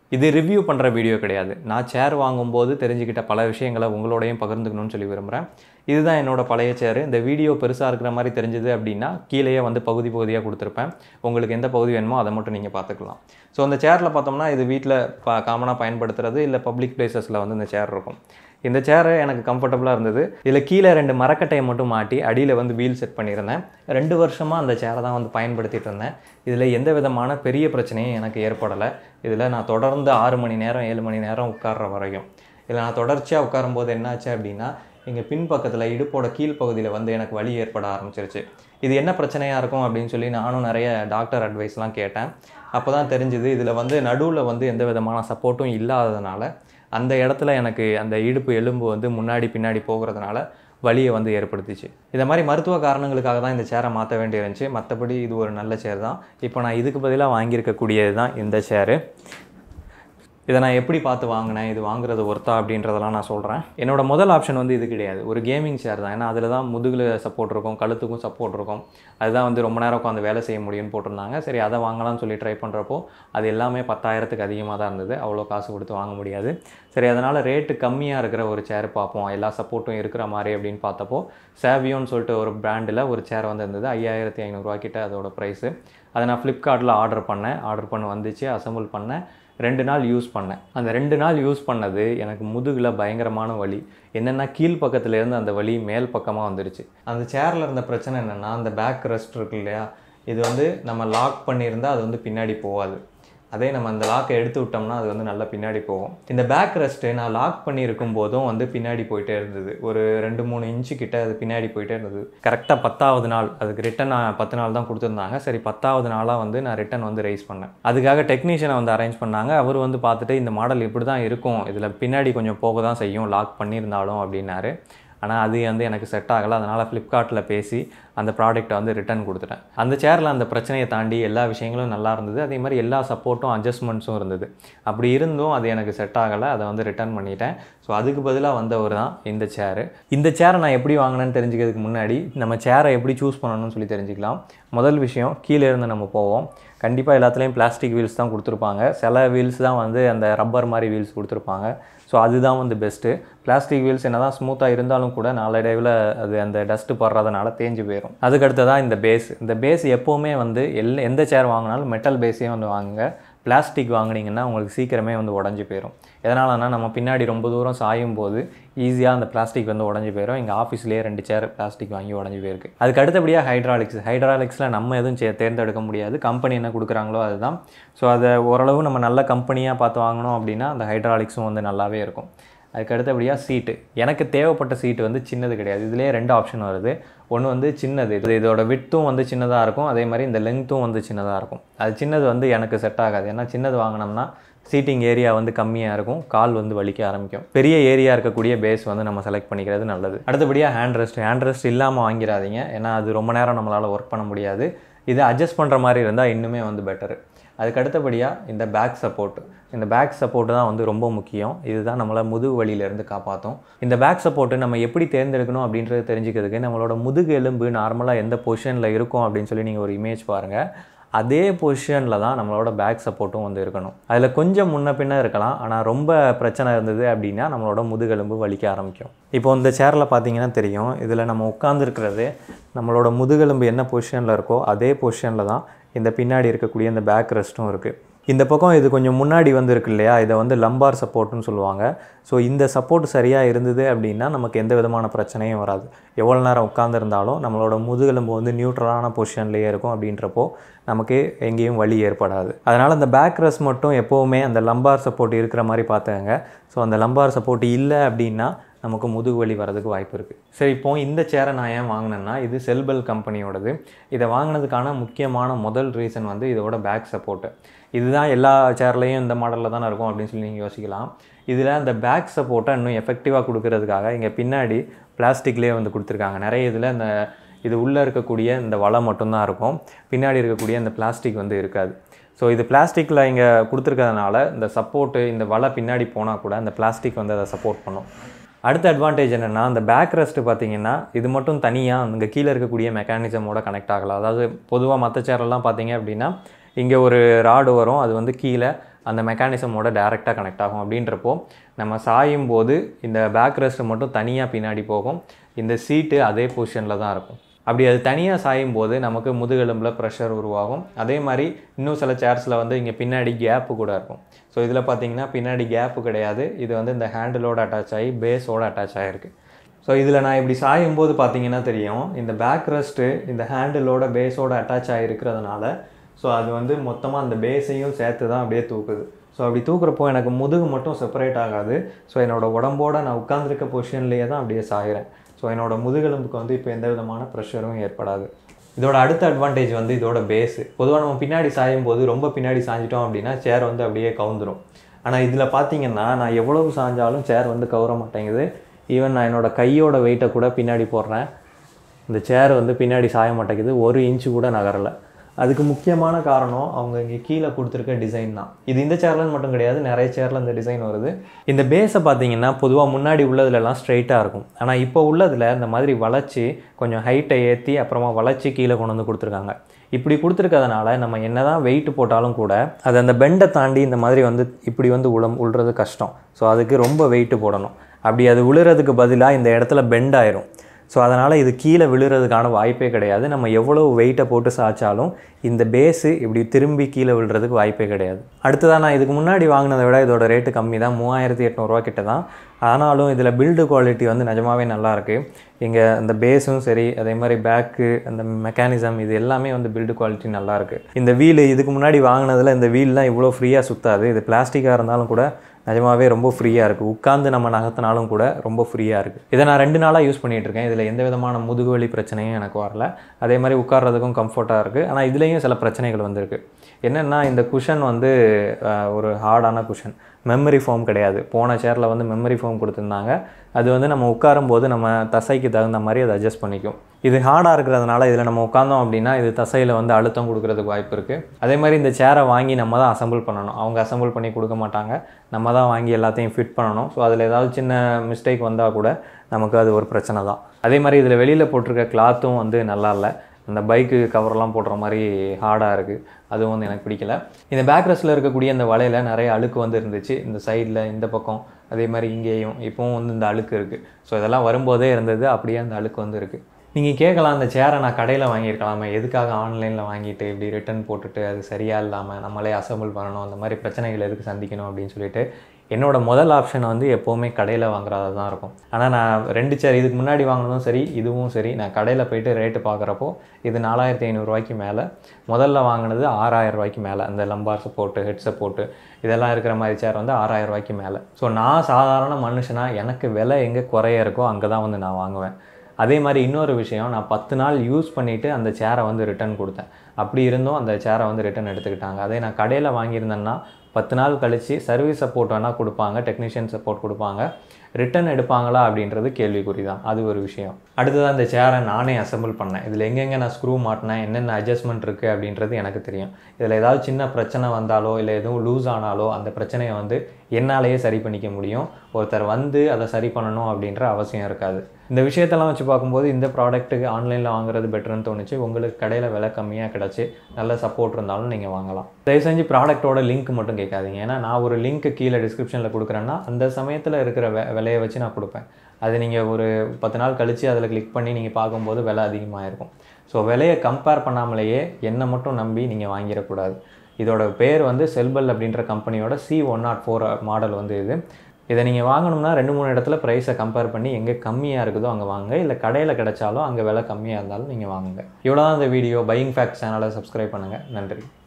இது ரிவ்யூ பண்ணுற வீடியோ கிடையாது நான் சேர் வாங்கும்போது தெரிஞ்சுக்கிட்ட பல விஷயங்களை உங்களோடையும் பகிர்ந்துக்கணும்னு சொல்லி விரும்புகிறேன் இதுதான் என்னோட பழைய சேர் இந்த வீடியோ பெருசாக இருக்கிற மாதிரி தெரிஞ்சது அப்படின்னா கீழேயே வந்து பகுதி பகுதியாக கொடுத்துருப்பேன் உங்களுக்கு எந்த பகுதி வேணுமோ அதை மட்டும் நீங்கள் பார்த்துக்கலாம் ஸோ அந்த சேரில் பார்த்தோம்னா இது வீட்டில் ப காமனாக பயன்படுத்துறது இல்லை பப்ளிக் பிளேசஸில் வந்து இந்த சேர் இருக்கும் இந்த சேரு எனக்கு கம்ஃபர்டபுளாக இருந்தது இதில் கீழே ரெண்டு மரக்கட்டையை மட்டும் மாட்டி அடியில் வந்து வீல் செட் பண்ணியிருந்தேன் ரெண்டு வருஷமாக அந்த சேரை தான் வந்து பயன்படுத்திட்டு இருந்தேன் இதில் எந்த விதமான பெரிய பிரச்சனையும் எனக்கு ஏற்படலை இதில் நான் தொடர்ந்து ஆறு மணி நேரம் ஏழு மணி நேரம் உட்கார்ற வரையும் இதில் நான் தொடர்ச்சியாக உட்காரும்போது என்னாச்சு அப்படின்னா இங்கே பின்பக்கத்தில் இடுப்போட கீழ்ப்பகுதியில் வந்து எனக்கு வலி ஏற்பட ஆரம்பிச்சிருச்சு இது என்ன பிரச்சனையாக இருக்கும் அப்படின்னு சொல்லி நானும் நிறைய டாக்டர் அட்வைஸ்லாம் கேட்டேன் அப்போ தான் தெரிஞ்சுது இதில் வந்து நடுவில் வந்து எந்த விதமான சப்போர்ட்டும் இல்லாததுனால அந்த இடத்துல எனக்கு அந்த இடுப்பு எலும்பு வந்து முன்னாடி பின்னாடி போகிறதுனால வலியை வந்து ஏற்படுத்திச்சு இந்த மாதிரி மருத்துவ காரணங்களுக்காக தான் இந்த சேரை மாற்ற வேண்டியிருந்துச்சு மற்றபடி இது ஒரு நல்ல சேர் தான் இப்போ நான் இதுக்கு பதிலாக வாங்கியிருக்கக்கூடியது தான் இந்த சேரு இதை நான் எப்படி பார்த்து வாங்கினேன் இது வாங்குறது ஒர்த்தா அப்படின்றதெல்லாம் நான் சொல்கிறேன் என்னோட முதல் ஆப்ஷன் வந்து இது கிடையாது ஒரு கேமிங் சேர் தான் ஏன்னா அதில் தான் முதுகில் சப்போர்ட் இருக்கும் கழுத்துக்கும் சப்போர்ட் இருக்கும் அதுதான் வந்து ரொம்ப நேரம் உட்காந்து வேலை செய்ய முடியும்னு போட்டிருந்தாங்க சரி அதை வாங்கலாம்னு சொல்லி ட்ரை பண்ணுறப்போ அது எல்லாமே பத்தாயிரத்துக்கு அதிகமாக தான் இருந்தது அவ்வளோ காசு கொடுத்து வாங்க முடியாது சரி அதனால் ரேட்டு கம்மியாக இருக்கிற ஒரு சேர் பார்ப்போம் எல்லா சப்போர்ட்டும் இருக்கிற மாதிரி அப்படின்னு பார்த்தப்போ சேவியோன்னு சொல்லிட்டு ஒரு பிராண்டில் ஒரு சேர் வந்து இருந்தது ஐயாயிரத்தி ஐநூறுரூவா கிட்ட அதோட ப்ரைஸு அதை நான் ஃப்ளிப்கார்ட்டில் ஆர்டர் பண்ணேன் ஆர்டர் பண்ண வந்துச்சு அசம்பிள் பண்ணேன் ரெண்டு நாள் யூஸ் பண்ணேன் அந்த ரெண்டு நாள் யூஸ் பண்ணது எனக்கு முதுகில் பயங்கரமான வலி என்னென்னா கீழ் பக்கத்துலேருந்து அந்த வலி மேல் பக்கமாக வந்துருச்சு அந்த சேரில் இருந்த பிரச்சனை என்னென்னா அந்த பேக் ரெஸ்ட் இருக்கு இல்லையா இது வந்து நம்ம லாக் பண்ணியிருந்தால் அது வந்து பின்னாடி போகாது அதே நம்ம அந்த லாக்கை எடுத்து விட்டோம்னா அது வந்து நல்லா பின்னாடி போகும் இந்த பேக் ரெஸ்ட்டு நான் லாக் பண்ணியிருக்கும் போதும் வந்து பின்னாடி போயிட்டே இருந்தது ஒரு ரெண்டு மூணு இன்ச்சு கிட்ட அது பின்னாடி போயிட்டே இருந்தது கரெக்டாக பத்தாவது நாள் அதுக்கு ரிட்டன் பத்து நாள் தான் கொடுத்துருந்தாங்க சரி பத்தாவது நாளாக வந்து நான் ரிட்டன் வந்து ரைஸ் பண்ணேன் அதுக்காக டெக்னீஷியனை வந்து அரேஞ்ச் பண்ணாங்க அவர் வந்து பார்த்துட்டு இந்த மாடல் இப்படி தான் இருக்கும் இதில் பின்னாடி கொஞ்சம் போக தான் செய்யும் லாக் பண்ணியிருந்தாலும் அப்படின்னாரு ஆனால் அது வந்து எனக்கு செட் ஆகலை அதனால் ஃப்ளிப்கார்ட்டில் பேசி அந்த ப்ராடக்ட்டை வந்து ரிட்டர்ன் கொடுத்துட்டேன் அந்த சேரில் அந்த பிரச்சனையை தாண்டி எல்லா விஷயங்களும் நல்லா இருந்தது அதே மாதிரி எல்லா சப்போர்ட்டும் அட்ஜஸ்ட்மெண்ட்ஸும் இருந்தது அப்படி இருந்தும் அது எனக்கு செட் ஆகலை அதை வந்து ரிட்டர்ன் பண்ணிட்டேன் ஸோ அதுக்கு பதிலாக வந்தவர் தான் இந்த சேரு இந்த சேரை நான் எப்படி வாங்கினேன்னு தெரிஞ்சுக்கிறதுக்கு முன்னாடி நம்ம சேரை எப்படி சூஸ் பண்ணணும்னு சொல்லி தெரிஞ்சுக்கலாம் முதல் விஷயம் கீழே இருந்து நம்ம போவோம் கண்டிப்பாக எல்லாத்துலேயும் பிளாஸ்டிக் வீல்ஸ் தான் கொடுத்துருப்பாங்க சில வீல்ஸ் தான் வந்து அந்த ரப்பர் மாதிரி வீல்ஸ் கொடுத்துருப்பாங்க ஸோ அதுதான் வந்து பெஸ்ட்டு பிளாஸ்டிக் வீல்ஸ் என்ன தான் ஸ்மூத்தாக இருந்தாலும் கூட நாளடைவில் அது அந்த டஸ்ட்டு படுறதுனால தேஞ்சு போயிடும் அதுக்கடுத்து இந்த பேஸ் இந்த பேஸ் எப்போவுமே வந்து எல் எந்த சேர் வாங்கினாலும் மெட்டல் பேஸே வந்து வாங்குங்க பிளாஸ்டிக் வாங்கினீங்கன்னா உங்களுக்கு சீக்கிரமே வந்து உடஞ்சி போயிடும் எதனாலனா நம்ம பின்னாடி ரொம்ப தூரம் சாயும் போது ஈஸியாக அந்த பிளாஸ்டிக் வந்து உடஞ்சி போயிடும் எங்கள் ஆஃபீஸ்லேயே ரெண்டு சேர் பிளாஸ்டிக் வாங்கி உடஞ்சி போயிருக்கு அதுக்கு அடுத்தபடியாக ஹைட்ராலிக்ஸ் ஹைட்ராலிக்ஸில் நம்ம எதுவும் சே தேர்ந்தெடுக்க முடியாது கம்பெனி என்ன கொடுக்குறாங்களோ அதுதான் ஸோ அதை ஓரளவு நம்ம நல்ல கம்பெனியாக பார்த்து வாங்கினோம் அப்படின்னா அந்த ஹைட்ராலிக்ஸும் வந்து நல்லாவே இருக்கும் அதுக்கு அடுத்தபடியாக சீட்டு எனக்கு தேவைப்பட்ட சீட்டு வந்து சின்னது கிடையாது இதுலேயே ரெண்டு ஆப்ஷன் வருது ஒன்று வந்து சின்னது இது இதோட விட்த்தும் வந்து சின்னதாக இருக்கும் அதே மாதிரி இந்த லெங்க்த்தும் வந்து சின்னதாக இருக்கும் அது சின்னது வந்து எனக்கு செட் ஆகாது ஏன்னா சின்னது வாங்கினோம்னா சீட்டிங் ஏரியா வந்து கம்மியாக இருக்கும் கால் வந்து வலிக்க ஆரம்பிக்கும் பெரிய ஏரியா இருக்கக்கூடிய பேஸ் வந்து நம்ம செலக்ட் பண்ணிக்கிறது நல்லது அடுத்தபடியாக ஹேண்ட் ரெஸ்ட் ஹேண்ட் ரெஸ்ட் இல்லாமல் வாங்கிடாதீங்க ஏன்னா அது ரொம்ப நேரம் நம்மளால் ஒர்க் பண்ண முடியாது இதை அட்ஜஸ்ட் பண்ணுற மாதிரி இருந்தால் இன்னுமே வந்து பெட்டரு அதுக்கு அடுத்தபடியாக இந்த பேக் சப்போர்ட் இந்த பேக் சப்போர்ட் தான் வந்து ரொம்ப முக்கியம் இதுதான் நம்மளை முதுகு வலியிலேருந்து காப்பாற்றும் இந்த பேக் சப்போர்ட்டு நம்ம எப்படி தேர்ந்தெடுக்கணும் அப்படின்றது தெரிஞ்சுக்கிறதுக்கு நம்மளோட முதுகு எலும்பு நார்மலாக எந்த பொசிஷனில் இருக்கும் அப்படின்னு சொல்லி நீங்கள் ஒரு இமேஜ் பாருங்கள் அதே பொசிஷனில் தான் நம்மளோட பேக் சப்போர்ட்டும் வந்து இருக்கணும் அதில் கொஞ்சம் முன்ன பின்ன இருக்கலாம் ஆனால் ரொம்ப பிரச்சனை இருந்தது அப்படின்னா நம்மளோட முதுகெலும்பு வலிக்க ஆரம்பிக்கும் இப்போ இந்த சேரில் பார்த்தீங்கன்னா தெரியும் இதில் நம்ம உட்காந்துருக்கிறது நம்மளோட முதுகெலும்பு என்ன பொசிஷனில் இருக்கோ அதே பொசிஷனில் தான் இந்த பின்னாடி இருக்கக்கூடிய இந்த பேக் ரெஸ்ட்டும் இருக்குது இந்த பக்கம் இது கொஞ்சம் முன்னாடி வந்து இருக்கு இல்லையா இதை வந்து லம்பார் சப்போர்ட்னு சொல்லுவாங்க ஸோ இந்த சப்போர்ட் சரியாக இருந்தது அப்படின்னா நமக்கு எந்த விதமான பிரச்சனையும் வராது எவ்வளோ நேரம் உட்காந்துருந்தாலும் நம்மளோட முதுகெலும்பு வந்து நியூட்ரலான பொசிஷன்லேயே இருக்கும் அப்படின்றப்போ நமக்கு எங்கேயும் வலி ஏற்படாது அதனால் அந்த பேக் ரெஸ்ட் மட்டும் எப்போவுமே அந்த லம்பார் சப்போர்ட் இருக்கிற மாதிரி பார்த்துக்கங்க ஸோ அந்த லம்பார் சப்போர்ட் இல்லை அப்படின்னா நமக்கு முதுகு வலி வரதுக்கு வாய்ப்பு இருக்குது சரி இப்போ இந்த சேரை நான் ஏன் வாங்கினேன்னா இது செல்பெல் கம்பெனியோடது இதை வாங்கினதுக்கான முக்கியமான முதல் ரீசன் வந்து இதோட பேக் சப்போர்ட்டு இதுதான் எல்லா சேர்லேயும் இந்த மாடலில் தானே இருக்கும் அப்படின்னு சொல்லி நீங்கள் யோசிக்கலாம் இதில் அந்த பேக் சப்போர்ட்டை இன்னும் எஃபெக்டிவாக கொடுக்கறதுக்காக இங்கே பின்னாடி பிளாஸ்டிக்லேயே வந்து கொடுத்துருக்காங்க நிறைய இதில் இந்த இது உள்ளே இருக்கக்கூடிய இந்த வலை மட்டும்தான் இருக்கும் பின்னாடி இருக்கக்கூடிய இந்த பிளாஸ்டிக் வந்து இருக்காது ஸோ இது பிளாஸ்டிக்கில் இங்கே கொடுத்துருக்கறதுனால இந்த சப்போர்ட்டு இந்த வலை பின்னாடி போனால் கூட அந்த பிளாஸ்டிக் வந்து அதை சப்போர்ட் பண்ணும் அடுத்த அட்வான்டேஜ் என்னென்னா அந்த பேக் ரெஸ்ட் பார்த்தீங்கன்னா இது மட்டும் தனியாக அங்கே கீழே இருக்கக்கூடிய மெக்கானிசமோட கனெக்ட் ஆகலாம் அதாவது பொதுவாக மற்ற சேரெல்லாம் பார்த்தீங்க அப்படின்னா இங்கே ஒரு ராடு வரும் அது வந்து கீழே அந்த மெக்கானிசமோட டேரெக்டாக கனெக்ட் ஆகும் அப்படின்றப்போ நம்ம சாயும் போது இந்த பேக் ரெஸ்ட் மட்டும் தனியாக பின்னாடி போகும் இந்த சீட்டு அதே பொசிஷனில் தான் இருக்கும் அப்படி அது தனியாக சாயும் போது நமக்கு முதுகெலும்பில் ப்ரெஷர் உருவாகும் அதே மாதிரி இன்னும் சில சேர்ஸில் வந்து இங்கே பின்னாடி கேப்பு கூட இருக்கும் ஸோ இதில் பார்த்தீங்கன்னா பின்னாடி கேப்பு கிடையாது இது வந்து இந்த ஹேண்டிலோட அட்டாச் ஆகி பேஸோட அட்டாச் ஆகிருக்கு ஸோ இதில் நான் இப்படி சாயும் போது பார்த்தீங்கன்னா தெரியும் இந்த பேக் ரெஸ்ட்டு இந்த ஹேண்டிலோட பேஸோட அட்டாச் ஆகிருக்கிறதுனால ஸோ அது வந்து மொத்தமாக அந்த பேஸையும் சேர்த்து தான் அப்படியே தூக்குது ஸோ அப்படி தூக்குறப்போ எனக்கு முதுகு மட்டும் செப்பரேட் ஆகாது ஸோ என்னோட உடம்போட நான் உட்காந்துருக்க பொசிஷன்லேயே தான் அப்படியே சாயிறேன் ஸோ என்னோட முதுகெலும்புக்கு வந்து இப்போ எந்த விதமான ப்ரெஷரும் ஏற்படாது இதோட அடுத்த அட்வான்டேஜ் வந்து இதோட பேஸு பொதுவாக நம்ம பின்னாடி சாயும் போது ரொம்ப பின்னாடி சாஞ்சிட்டோம் அப்படின்னா சேர் வந்து அப்படியே கவுந்துரும் ஆனால் இதில் பார்த்தீங்கன்னா நான் எவ்வளவு சாஞ்சாலும் சேர் வந்து கவுர மாட்டேங்குது ஈவன் நான் என்னோட கையோட வெயிட்டை கூட பின்னாடி போடுறேன் இந்த சேர் வந்து பின்னாடி சாய மாட்டேங்குது ஒரு இன்ச்சு கூட நகரலை அதுக்கு முக்கியமான காரணம் அவங்க இங்கே கீழே கொடுத்துருக்க டிசைன் தான் இது இந்த சேர்லன்னு மட்டும் கிடையாது நிறைய சேரில் இந்த டிசைன் வருது இந்த பேஸை பார்த்தீங்கன்னா பொதுவாக முன்னாடி உள்ளதுலலாம் ஸ்ட்ரைட்டாக இருக்கும் ஆனால் இப்போ உள்ளதில் இந்த மாதிரி வளைச்சி கொஞ்சம் ஹைட்டை ஏற்றி அப்புறமா வளைச்சி கீழே கொண்டு வந்து கொடுத்துருக்காங்க இப்படி கொடுத்துருக்கறதுனால நம்ம என்னதான் வெயிட் போட்டாலும் கூட அது அந்த பெண்டை தாண்டி இந்த மாதிரி வந்து இப்படி வந்து உளம் உள்றது கஷ்டம் ஸோ அதுக்கு ரொம்ப வெயிட் போடணும் அப்படி அது விழுறதுக்கு பதிலாக இந்த இடத்துல பெண்ட் ஆயிரும் ஸோ அதனால் இது கீழே விழுறதுக்கான வாய்ப்பே கிடையாது நம்ம எவ்வளோ வெயிட்டை போட்டு சாய்ச்சாலும் இந்த பேஸு இப்படி திரும்பி கீழே விழுறதுக்கு வாய்ப்பே கிடையாது அடுத்ததாக நான் இதுக்கு முன்னாடி வாங்கினதை விட இதோட ரேட்டு கம்மி தான் மூவாயிரத்தி எட்நூறுரூவா கிட்ட தான் ஆனாலும் இதில் பில்டு குவாலிட்டி வந்து நிஜமாவே நல்லாயிருக்கு இங்கே அந்த பேஸும் சரி அதே மாதிரி பேக்கு அந்த மெக்கானிசம் இது எல்லாமே வந்து பில்டு குவாலிட்டி நல்லாயிருக்கு இந்த வீலு இதுக்கு முன்னாடி வாங்கினதில் இந்த வீல்லாம் இவ்வளோ ஃப்ரீயாக சுற்றாது இது பிளாஸ்டிக்காக இருந்தாலும் கூட நிஜமாவே ரொம்ப ஃப்ரீயாக இருக்குது உட்காந்து நம்ம நகர்த்தினாலும் கூட ரொம்ப ஃப்ரீயாக இருக்குது இதை நான் ரெண்டு நாளாக யூஸ் பண்ணிகிட்டு இருக்கேன் இதில் எந்த விதமான முதுகுவலி பிரச்சனையும் எனக்கு வரல அதே மாதிரி உட்கார்றதுக்கும் கம்ஃபர்ட்டாக இருக்குது ஆனால் இதுலேயும் சில பிரச்சனைகள் வந்திருக்கு என்னென்னா இந்த குஷன் வந்து அஹ், ஒரு ஹார்டான குஷன் மெமரி ஃபோம் கிடையாது போன சேரில் வந்து மெமரி ஃபோம் கொடுத்துருந்தாங்க அது வந்து நம்ம உட்காரும்போது நம்ம தசைக்கு தகுந்த மாதிரி அதை அட்ஜஸ்ட் பண்ணிக்கும் இது ஹார்டாக இருக்கிறதுனால இதில் நம்ம உட்காந்தோம் அப்படின்னா இது தசையில் வந்து அழுத்தம் கொடுக்கறதுக்கு வாய்ப்பு இருக்குது அதே மாதிரி இந்த சேரை வாங்கி நம்ம தான் அசம்பிள் பண்ணணும் அவங்க அசம்பிள் பண்ணி கொடுக்க மாட்டாங்க நம்ம தான் வாங்கி எல்லாத்தையும் ஃபிட் பண்ணணும் ஸோ அதில் ஏதாவது சின்ன மிஸ்டேக் வந்தால் கூட நமக்கு அது ஒரு பிரச்சனை தான் அதே மாதிரி இதில் வெளியில் போட்டிருக்க கிளாத்தும் வந்து நல்லா இல்லை அந்த பைக்கு கவர்லாம் போடுற மாதிரி ஹார்டாக இருக்குது அதுவும் வந்து எனக்கு பிடிக்கல இந்த பேக் ரெஸ்ட்டில் இருக்கக்கூடிய அந்த வலையில் நிறைய அழுக்கு வந்து இருந்துச்சு இந்த சைடில் இந்த பக்கம் அதே மாதிரி இங்கேயும் இப்போவும் வந்து இந்த அழுக்கு இருக்குது ஸோ இதெல்லாம் வரும்போதே இருந்தது அப்படியே அந்த அழுக்கு வந்து இருக்குது நீங்கள் கேட்கலாம் அந்த சேரை நான் கடையில் வாங்கியிருக்கலாமே எதுக்காக ஆன்லைனில் வாங்கிட்டு இப்படி ரிட்டர்ன் போட்டுட்டு அது சரியாக இல்லாமல் நம்மளே அசம்பிள் பண்ணணும் அந்த மாதிரி பிரச்சனைகள் எதுக்கு சந்திக்கணும் அப்படின்னு சொல்லிட்டு என்னோட முதல் ஆப்ஷன் வந்து எப்போவுமே கடையில் வாங்குறதா தான் இருக்கும் ஆனால் நான் ரெண்டு சேர் இதுக்கு முன்னாடி வாங்கினதும் சரி இதுவும் சரி நான் கடையில் போயிட்டு ரேட்டு பார்க்குறப்போ இது நாலாயிரத்தி ஐநூறுரூவாய்க்கு மேலே முதல்ல வாங்கினது ஆறாயிரம் ரூபாய்க்கு மேலே அந்த லம்பார் சப்போர்ட்டு ஹெட் சப்போர்ட்டு இதெல்லாம் இருக்கிற மாதிரி சேர் வந்து ஆறாயிரம் ரூபாய்க்கு மேலே ஸோ நான் சாதாரண மனுஷனாக எனக்கு விலை எங்கே குறைய இருக்கோ அங்கே தான் வந்து நான் வாங்குவேன் அதே மாதிரி இன்னொரு விஷயம் நான் பத்து நாள் யூஸ் பண்ணிவிட்டு அந்த சேரை வந்து ரிட்டர்ன் கொடுத்தேன் அப்படி இருந்தும் அந்த சேரை வந்து ரிட்டர்ன் எடுத்துக்கிட்டாங்க அதே நான் கடையில் வாங்கியிருந்தேன்னா பத்து நாள் கழித்து சர்வீஸ் சப்போர்ட் வேணால் கொடுப்பாங்க டெக்னீஷியன் சப்போர்ட் கொடுப்பாங்க ரிட்டர்ன் எடுப்பாங்களா அப்படின்றது கேள்விக்குறி தான் அது ஒரு விஷயம் அடுத்தது அந்த சேரை நானே அசெம்பிள் பண்ணேன் இதில் எங்கெங்கே நான் ஸ்க்ரூ மாட்டினேன் என்னென்ன அட்ஜஸ்ட்மெண்ட் இருக்குது அப்படின்றது எனக்கு தெரியும் இதில் ஏதாவது சின்ன பிரச்சனை வந்தாலோ இல்லை எதுவும் லூஸ் ஆனாலோ அந்த பிரச்சனையை வந்து என்னாலேயே சரி பண்ணிக்க முடியும் ஒருத்தர் வந்து அதை சரி பண்ணணும் அப்படின்ற அவசியம் இருக்காது இந்த விஷயத்தெல்லாம் வச்சு பார்க்கும்போது இந்த ப்ராடக்ட்டுக்கு ஆன்லைனில் வாங்குறது பெட்டர்னு தோணுச்சு உங்களுக்கு கடையில் விலை கம்மியாக கிடச்சி நல்ல சப்போர்ட் இருந்தாலும் நீங்கள் வாங்கலாம் தயவு செஞ்சு ப்ராடக்ட்டோட லிங்க் மட்டும் கேட்காதீங்க ஏன்னா நான் ஒரு லிங்க் கீழே டிஸ்கிரிப்ஷனில் கொடுக்குறேன்னா அந்த சமயத்தில் இருக்கிற வெ விலையை வச்சு நான் கொடுப்பேன் அது நீங்கள் ஒரு பத்து நாள் கழித்து அதில் கிளிக் பண்ணி நீங்கள் பார்க்கும்போது விலை அதிகமாக இருக்கும் ஸோ விலையை கம்பேர் பண்ணாமலேயே என்னை மட்டும் நம்பி நீங்கள் வாங்கிடக்கூடாது இதோட பேர் வந்து செல்பல் அப்படின்ற கம்பெனியோட C one nought four model வந்து இது இதை நீங்கள் வாங்கணும்னா ரெண்டு மூணு இடத்துல ப்ரைஸை கம்பேர் பண்ணி எங்கே கம்மியாக இருக்குதோ அங்கே வாங்குங்க இல்லை கடையில் கிடைச்சாலும் அங்கே விலை கம்மியாக இருந்தாலும் நீங்கள் வாங்குங்க இவ்வளோ தான் இந்த வீடியோ பையிங் ஃபேக்ட் சேனலை சப்ஸ்கிரைப் பண்ணுங்கள் நன்றி